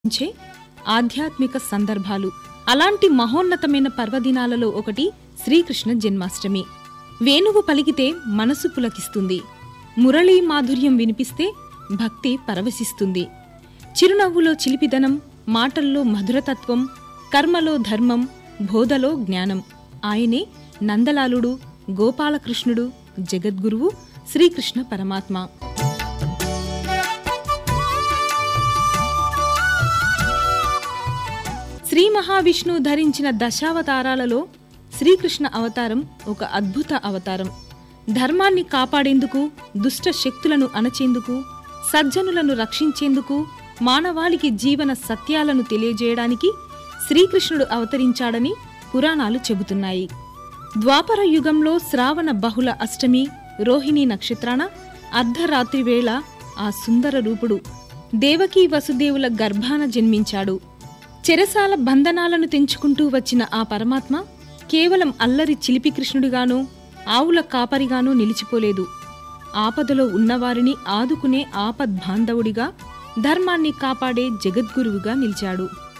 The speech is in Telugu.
ఉంచే ఆధ్యాత్మిక సందర్భాలు అలాంటి మహోన్నతమైన పర్వదినాలలో ఒకటి శ్రీకృష్ణ జన్మాష్టమి వేణువు పలికితే మనసు పులకిస్తుంది మురళీ మాధుర్యం వినిపిస్తే భక్తి పరవశిస్తుంది చిరునవ్వులో చిలిపిదనం మాటల్లో మధురతత్వం కర్మలో ధర్మం బోధలో జ్ఞానం ఆయనే నందలాలుడు గోపాలకృష్ణుడు జగద్గురువు శ్రీకృష్ణ పరమాత్మ శ్రీ మహావిష్ణువు ధరించిన దశావతారాలలో శ్రీకృష్ణ అవతారం ఒక అద్భుత అవతారం ధర్మాన్ని కాపాడేందుకు దుష్ట శక్తులను అణచేందుకు సజ్జనులను రక్షించేందుకు మానవాళికి జీవన సత్యాలను తెలియజేయడానికి శ్రీకృష్ణుడు అవతరించాడని పురాణాలు చెబుతున్నాయి ద్వాపర యుగంలో శ్రావణ బహుళ అష్టమి రోహిణీ నక్షత్రాన అర్ధరాత్రి వేళ ఆ సుందర రూపుడు దేవకీ వసుదేవుల గర్భాన జన్మించాడు చెరసాల బంధనాలను తెంచుకుంటూ వచ్చిన ఆ పరమాత్మ కేవలం అల్లరి చిలిపి కృష్ణుడిగానో ఆవుల కాపరిగానో నిలిచిపోలేదు ఆపదలో ఉన్నవారిని ఆదుకునే ఆపద్బాంధవుడిగా ధర్మాన్ని కాపాడే జగద్గురువుగా నిలిచాడు